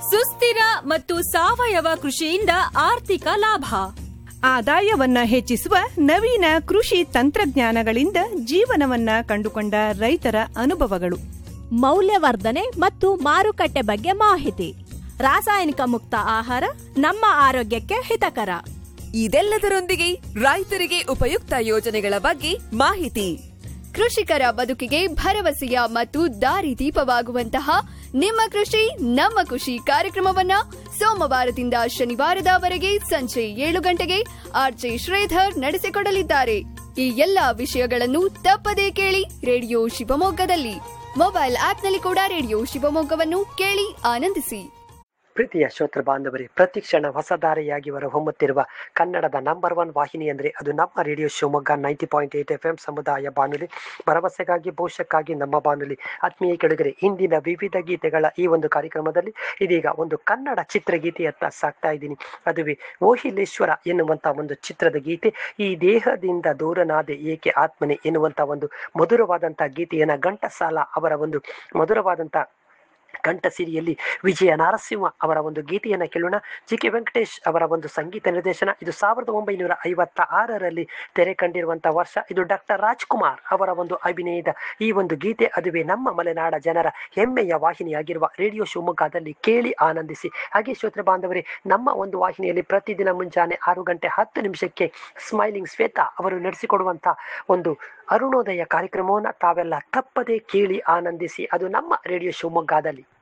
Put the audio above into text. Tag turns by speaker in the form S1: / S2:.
S1: ಸುಸ್ಥಿರ ಮತ್ತು ಸಾವಯವ ಕೃಷಿಯಿಂದ ಆರ್ಥಿಕ ಲಾಭ
S2: ಆದಾಯವನ್ನ ಹೆಚ್ಚಿಸುವ ನವೀನ ಕೃಷಿ ತಂತ್ರಜ್ಞಾನಗಳಿಂದ ಜೀವನವನ್ನ ಕಂಡುಕೊಂಡ ರೈತರ ಅನುಭವಗಳು
S3: ಮೌಲ್ಯವರ್ಧನೆ ಮತ್ತು ಮಾರುಕಟ್ಟೆ ಬಗ್ಗೆ ಮಾಹಿತಿ ರಾಸಾಯನಿಕ ಮುಕ್ತ ಆಹಾರ ನಮ್ಮ ಆರೋಗ್ಯಕ್ಕೆ ಹಿತಕರ
S4: ಇದೆಲ್ಲದರೊಂದಿಗೆ ರೈತರಿಗೆ ಉಪಯುಕ್ತ ಯೋಜನೆಗಳ ಬಗ್ಗೆ ಮಾಹಿತಿ
S5: ಕೃಷಿಕರ ಬದುಕಿಗೆ ಭರವಸೆಯ ಮತ್ತು ದಾರಿದೀಪವಾಗುವಂತಹ ನಿಮ್ಮ ಕೃಷಿ ನಮ್ಮ ಖುಷಿ ಕಾರ್ಯಕ್ರಮವನ್ನ ಸೋಮವಾರದಿಂದ ಶನಿವಾರದವರೆಗೆ ಸಂಜೆ ಏಳು ಗಂಟೆಗೆ ಆರ್ಜೆ ಶ್ರೀಧರ್ ನಡೆಸಿಕೊಡಲಿದ್ದಾರೆ ಈ ಎಲ್ಲಾ ವಿಷಯಗಳನ್ನು ತಪ್ಪದೇ ಕೇಳಿ ರೇಡಿಯೋ ಶಿವಮೊಗ್ಗದಲ್ಲಿ ಮೊಬೈಲ್ ಆಪ್ನಲ್ಲಿ ಕೂಡ ರೇಡಿಯೋ ಶಿವಮೊಗ್ಗವನ್ನು ಕೇಳಿ ಆನಂದಿಸಿ
S6: ಪ್ರೀತಿಯ ಶ್ರೋತೃ ಬಾಂಧವರೇ ಪ್ರತಿಕ್ಷಣ ಹೊಸದಾರಿಯಾಗಿ ಹೊಮ್ಮುತ್ತಿರುವ ಕನ್ನಡದ ನಂಬರ್ ಒನ್ ವಾಹಿನಿ ಅಂದರೆ ಅದು ನಮ್ಮ radio Shivamogga ninety point eight F M ಸಮುದಾಯ ಬಾನುಲಿ ಭರವಸೆಗಾಗಿ ಭವಿಷ್ಯಕ್ಕಾಗಿ ನಮ್ಮ ಬಾನುಲಿ ಆತ್ಮೀಯ ಕೆಳಗರೆ ಇಂದಿನ ವಿವಿಧ ಗೀತೆಗಳ ಈ ಒಂದು ಕಾರ್ಯಕ್ರಮದಲ್ಲಿ ಇದೀಗ ಒಂದು ಕನ್ನಡ ಚಿತ್ರಗೀತೆಯತ್ತ ಸಾಕ್ತಾ ಇದ್ದೀನಿ ಅದುವೇ ಓಹಿಲೇಶ್ವರ ಎನ್ನುವಂಥ ಒಂದು ಚಿತ್ರದ ಗೀತೆ ಈ ದೇಹದಿಂದ ದೂರನಾದೆ ಏಕೆ ಆತ್ಮನೆ ಎನ್ನುವಂಥ ಒಂದು ಮಧುರವಾದಂಥ ಗೀತೆಯನ್ನು ಘಂಟಸಾಲ ಅವರ ಒಂದು ಮಧುರವಾದಂಥ ಕಂಠಸಿರಿಯಲ್ಲಿ ವಿಜಯ ನರಸಿಂಹ ಅವರ ಒಂದು ಗೀತೆಯನ್ನು ಕೇಳೋಣ ಜಿ ಕೆ ವೆಂಕಟೇಶ್ ಅವರ ಒಂದು ಸಂಗೀತ ನಿರ್ದೇಶನ ಇದು ಸಾವಿರದ ಒಂಬೈನೂರ ಐವತ್ತ ಆರರಲ್ಲಿ ತೆರೆ ಕಂಡಿರುವಂತಹ ವರ್ಷ ಇದು ಡಾಕ್ಟರ್ ರಾಜ್ಕುಮಾರ್ ಅವರ ಒಂದು ಅಭಿನಯದ ಈ ಒಂದು ಗೀತೆ ಅದುವೇ ನಮ್ಮ ಮಲೆನಾಡ ಜನರ ಹೆಮ್ಮೆಯ ವಾಹಿನಿಯಾಗಿರುವ ರೇಡಿಯೋ ಶಿವಮೊಗ್ಗದಲ್ಲಿ ಕೇಳಿ ಆನಂದಿಸಿ ಹಾಗೆ ಶ್ರೋತೃ ಬಾಂಧವರೇ ನಮ್ಮ ಒಂದು ವಾಹಿನಿಯಲ್ಲಿ ಪ್ರತಿದಿನ ಮುಂಜಾನೆ ಆರು ಗಂಟೆ ಹತ್ತು ನಿಮಿಷಕ್ಕೆ ಸ್ಮೈಲಿಂಗ್ ಶ್ವೇತಾ ಅವರು ನಡೆಸಿಕೊಡುವಂತ ಒಂದು ಅರುಣೋದಯ ಕಾರ್ಯಕ್ರಮವನ್ನು ತಾವೆಲ್ಲ ತಪ್ಪದೇ ಕೇಳಿ ಆನಂದಿಸಿ ಅದು ನಮ್ಮ ರೇಡಿಯೋ ಶಿವಮೊಗ್ಗದಲ್ಲಿ